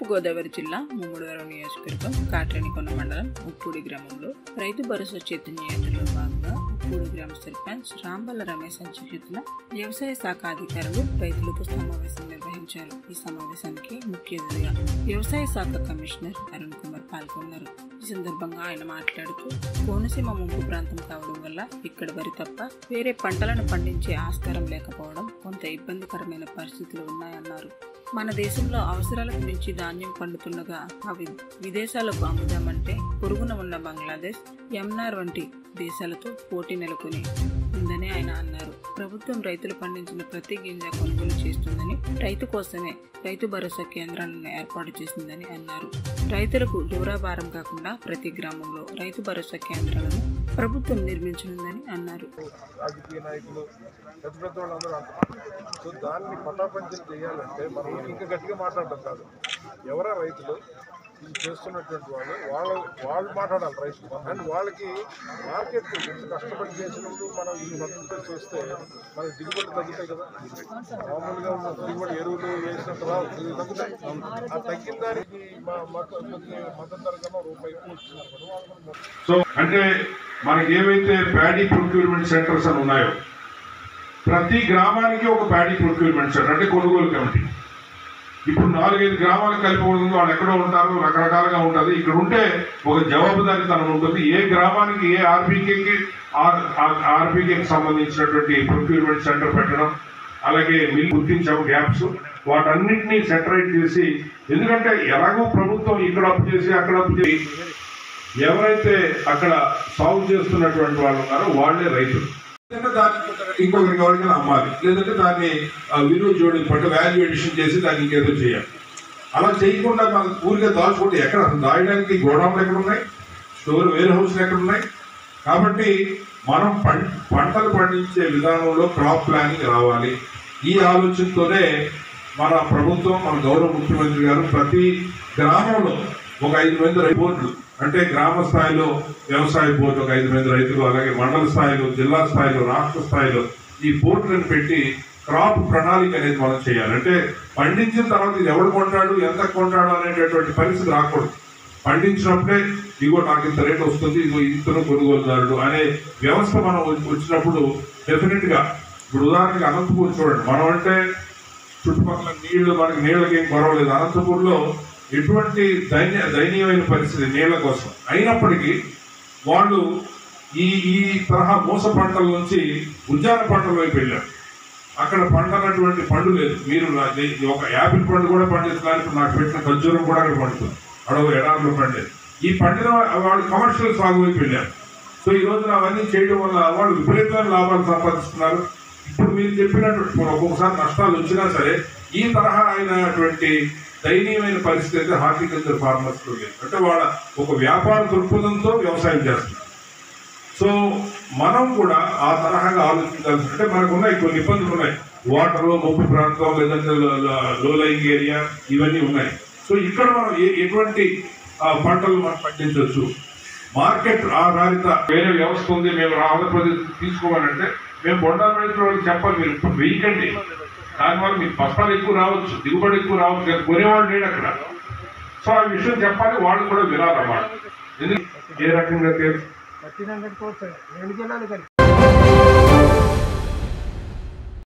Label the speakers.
Speaker 1: తూర్పుగోదావరి జిల్లా ముమ్మడివరం నియోజకవర్గం కాట్రేనికొండ మండలం ఉప్పూడి గ్రామంలో రైతు భరోసా చైతన్య యాత్రలో భాగంగా ఉప్పూడి గ్రామ సర్పంచ్ రాంబల్ల రమేష్ అధ్యక్షతన వ్యవసాయ శాఖ అధికారులు రైతులతో సమావేశం నిర్వహించారు ఈ సమావేశానికి ముఖ్య అతిథిగా వ్యవసాయ శాఖ కమిషనర్ అరుణ్ కుమార్ పాల్గొన్నారు ఈ సందర్భంగా ఆయన మాట్లాడుతూ కోనసీమ ముంపు ప్రాంతం కావడం వల్ల ఇక్కడ వరి తప్ప వేరే పంటలను పండించే ఆస్కారం లేకపోవడం కొంత ఇబ్బందికరమైన పరిస్థితులు ఉన్నాయన్నారు మన దేశంలో అవసరాలకు మించి ధాన్యం పండుతుండగా అవి విదేశాలకు అమ్ముదామంటే పొరుగున ఉన్న బంగ్లాదేశ్ ఎంనార్ వంటి దేశాలతో పోటీ నెలకొని ఉందని ఆయన అన్నారు ప్రభుత్వం రైతులు పండించిన ప్రతి గింజ కొనుగోలు చేస్తుందని రైతు కోసమే రైతు భరోసా కేంద్రాలను ఏర్పాటు చేసిందని అన్నారు రైతులకు దూరాభారం కాకుండా ప్రతి గ్రామంలో రైతు భరోసా కేంద్రాలను ప్రభుత్వం నిర్మించనుందని అన్నారు
Speaker 2: రాజకీయ నాయకులు పెద్ద పెద్ద వాళ్ళందరూ అంటారు సో దాన్ని పటాపంచలు చేయాలంటే మనం ఇంకా గట్టిగా మాట్లాడటం కాదు ఎవరా రైతులు ఇది చేస్తున్నటువంటి వాళ్ళు వాళ్ళ వాళ్ళు మాట్లాడాలి రైతులు అండ్ వాళ్ళకి మార్కెట్ ఎంత కష్టపడి చేసినప్పుడు మనం ఈ మద్దతు చేస్తే మనకి దిగుబడి తగ్గుతాయి కదా మామూలుగా ఉన్న దిగుబడి ఎరువులు వేసినంత రావు ఇది తగ్గుతాయి ఆ తగ్గిన దానికి మా మద్దతు మద్దతు ధర కన్నా రూపాయి ఎక్కువ వచ్చింది అనుకోండి వాళ్ళు కూడా
Speaker 3: సో అంటే మనకి ఏవైతే ప్యాడీ ప్రొక్యూర్మెంట్ సెంటర్స్ అని ఉన్నాయో ప్రతి గ్రామానికి ఒక ప్యాడీ ప్రొక్యూర్మెంట్ సెంటర్ అంటే కొనుగోలు కమిటీ ఇప్పుడు నాలుగైదు గ్రామాలు కలిపి ఉంటుంది వాళ్ళు ఎక్కడో ఉంటారు రకరకాలుగా ఉంటుంది ఇక్కడ ఉంటే ఒక జవాబుదారీతనం ఉంటుంది ఏ గ్రామానికి ఏ ఆర్బీకేకి ఆర్బీకేకి సంబంధించినటువంటి ప్రొక్యూర్మెంట్ సెంటర్ పెట్టడం అలాగే మిల్ గుర్తించాము గ్యాప్స్ వాటన్నిటినీ సెటరైట్ చేసి ఎందుకంటే ఎలాగో ప్రభుత్వం ఇక్కడ అప్పు చేసి అక్కడ అప్పు చేసి ఎవరైతే అక్కడ సాగు చేస్తున్నటువంటి వాళ్ళు ఉన్నారో వాళ్ళే రైతులు లేదంటే దాన్ని ఇంకొకరికి ఎవరికైనా అమ్మాలి లేదంటే దాన్ని ఆ, విలువ జోడింపట్టు వాల్యూ ఎడిషన్ చేసి దాన్ని ఇంకేదో చేయాలి అలా చేయకుండా మనం ఊరిగా దాచుకుంటే ఎక్కడ అసలు దాయడానికి గోడౌన్లు ఎక్కడ ఉన్నాయి స్టోర్ వేర్ హౌస్లు ఎక్కడ ఉన్నాయి కాబట్టి మనం పం పంటలు పండించే విధానంలో క్రాప్ ప్లానింగ్ రావాలి ఈ ఆలోచనతోనే మన ప్రభుత్వం మన గౌరవ ముఖ్యమంత్రి గారు ప్రతి గ్రామంలో ఒక ఐదు మంది రై- బోర్డులు అంటే గ్రామ స్థాయిలో వ్యవసాయ బోర్డు ఒక ఐదు మంది రైతులు అలాగే మండల స్థాయిలో జిల్లా స్థాయిలో రాష్ట్ర స్థాయిలో ఈ బోర్డులను పెట్టి క్రాప్ ప్రణాళిక అనేది మనం చేయాలి అంటే పండించిన తర్వాత ఇది ఎవడు కొంటాడు ఎంత కొంటాడు అనేటటువంటి పరిస్థితి రాకూడదు పండించినప్పుడే ఇగో నాకు ఇంత రేట్ వస్తుంది ఇగో ఇంతను కొనుగోలుదారుడు అనే వ్యవస్థ మనం వచ్చి- వచ్చినప్పుడు డెఫినెట్ గా ఇప్పుడు ఉదాహరణకి అనంతపూర్ చూడండి మనం అంటే చుట్టుపక్కల నీళ్లు మనకి నీళ్ళకి ఏం పర్వాలేదు అనంతపూర్లో ఎటువంటి దైన్య దయనీయమైన పరిస్థితి నీళ్ల కోసం అయినప్పటికీ వాళ్ళు ఈ ఈ తరహా మూస పంటల నుంచి ఉద్యాన పంటల వైపు వెళ్ళారు అక్కడ పండనటువంటి పండు లేదు మీరు నా- ది- ఒక యాపిల్ పండు కూడా పండిస్తున్నారు ఇప్పుడు నాకు పెట్టిన ఖర్జూరం కూడా అక్కడ పండుతుంది అడవు ఎడారిలో పండేది ఈ పండిన వా- వాళ్ళు కమర్షియల్ సాగు వైపు వెళ్ళారు సో ఈ రోజున అవన్నీ చేయడం వల్ల వాళ్ళు విపరీతమైన లాభాలు సంపాదిస్తున్నారు ఇప్పుడు మీరు చెప్పినట్టు ఇప్పుడు ఒక్కొక్కసారి నష్టాలు వచ్చినా సరే ఈ తరహా అయినటువంటి దయనీయమైన పరిస్థితి అయితే హార్టికల్చర్ ఫార్మర్స్ లేదు అంటే వాళ్ళ ఒక వ్యాపార దృక్పథంతో వ్యవసాయం చేస్తున్నారు సో మనం కూడా ఆ తరహాగా ఆలోచించాల్సి అంటే మనకు ఉన్నాయి కొన్ని ఇబ్బందులు ఉన్నాయి వాటర్ ముప్పు ప్రాంతం లేదంటే లో లైంగ్ ఏరియా ఇవన్నీ ఉన్నాయి సో ఇక్కడ మనం ఏ- ఎటువంటి ఆ, పంటలు మనం పండించవచ్చు మార్కెట్ ఆధారిత వేరే వ్యవస్థ ఉంది మేము ఆంధ్రప్రదేశ్ తీసుకోవాలంటే మేము బొండాల రైతుల వాళ్ళకి చెప్పాలి మీరు ఇప్పుడు వెయ్యకండి దానివల్ల మీకు బస్తాలు ఎక్కువ రావచ్చు దిగుబడి ఎక్కువ రావచ్చు కానీ కొనేవాళ్ళు లేడు అక్కడ సో ఆ విషయం చెప్పాలి వాళ్ళు కూడా వినాలన్నమాట ఎందుకు ఏ రకంగా తెలుసు
Speaker 4: థర్టీన్ హండ్రెడ్ కోర్స్ రెండు జిల్లాలు కలిపి